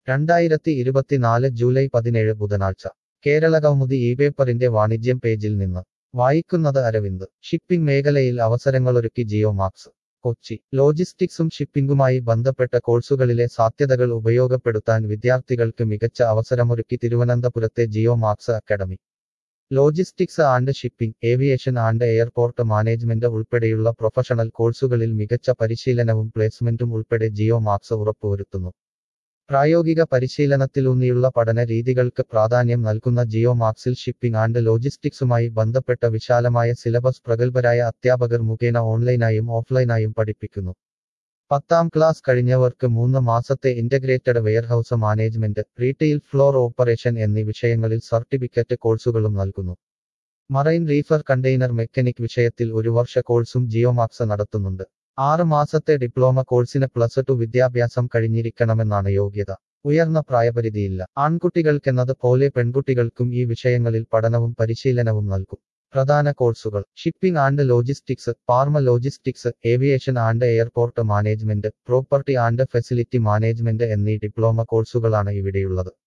രണ്ടായിരത്തി ഇരുപത്തിനാല് ജൂലൈ പതിനേഴ് ബുധനാഴ്ച കേരളകൗമുദി ഈ പേപ്പറിന്റെ വാണിജ്യം പേജിൽ നിന്ന് വായിക്കുന്നത് അരവിന്ദ് ഷിപ്പിംഗ് മേഖലയിൽ അവസരങ്ങളൊരുക്കി ജിയോ മാക്സ് കൊച്ചി ലോജിസ്റ്റിക്സും ഷിപ്പിംഗുമായി ബന്ധപ്പെട്ട കോഴ്സുകളിലെ സാധ്യതകൾ ഉപയോഗപ്പെടുത്താൻ വിദ്യാർത്ഥികൾക്ക് മികച്ച അവസരമൊരുക്കി തിരുവനന്തപുരത്തെ Geo Max academy logistics and shipping aviation and airport management ഉൾപ്പെടെയുള്ള പ്രൊഫഷണൽ കോഴ്സുകളിൽ മികച്ച പരിശീലനവും പ്ലേസ്മെന്റും ഉൾപ്പെടെ ജിയോ മാക്സ് ഉറപ്പുവരുത്തുന്നു പ്രായോഗിക പരിശീലനത്തിലൂന്നിയുള്ള പഠന രീതികൾക്ക് പ്രാധാന്യം നൽകുന്ന ജിയോ മാക്സിൽ ഷിപ്പിംഗ് ആൻഡ് ലോജിസ്റ്റിക്സുമായി ബന്ധപ്പെട്ട വിശാലമായ സിലബസ് പ്രഗത്ഭരായ അധ്യാപകർ മുഖേന ഓൺലൈനായും ഓഫ്ലൈനായും പഠിപ്പിക്കുന്നു പത്താം ക്ലാസ് കഴിഞ്ഞവർക്ക് മൂന്ന് മാസത്തെ integrated warehouse management retail floor operation എന്നീ വിഷയങ്ങളിൽ സർട്ടിഫിക്കറ്റ് കോഴ്സുകളും നൽകുന്നു മറൈൻ റീഫർ കണ്ടെയ്നർ മെക്കാനിക് വിഷയത്തിൽ ഒരു വർഷ കോഴ്സും ജിയോമാക്സ് നടത്തുന്നുണ്ട് ആറ് മാസത്തെ ഡിപ്ലോമ കോഴ്സിന് പ്ലസ് ടു വിദ്യാഭ്യാസം കഴിഞ്ഞിരിക്കണമെന്നാണ് യോഗ്യത ഉയർന്ന പ്രായപരിധിയില്ല ആൺകുട്ടികൾക്കെന്നത് പോലെ പെൺകുട്ടികൾക്കും ഈ വിഷയങ്ങളിൽ പഠനവും പരിശീലനവും നൽകും പ്രധാന കോഴ്സുകൾ shipping and logistics pharma logistics aviation and airport management property and facility management എന്നീ ഡിപ്ലോമ കോഴ്സുകളാണ് ഇവിടെയുള്ളത്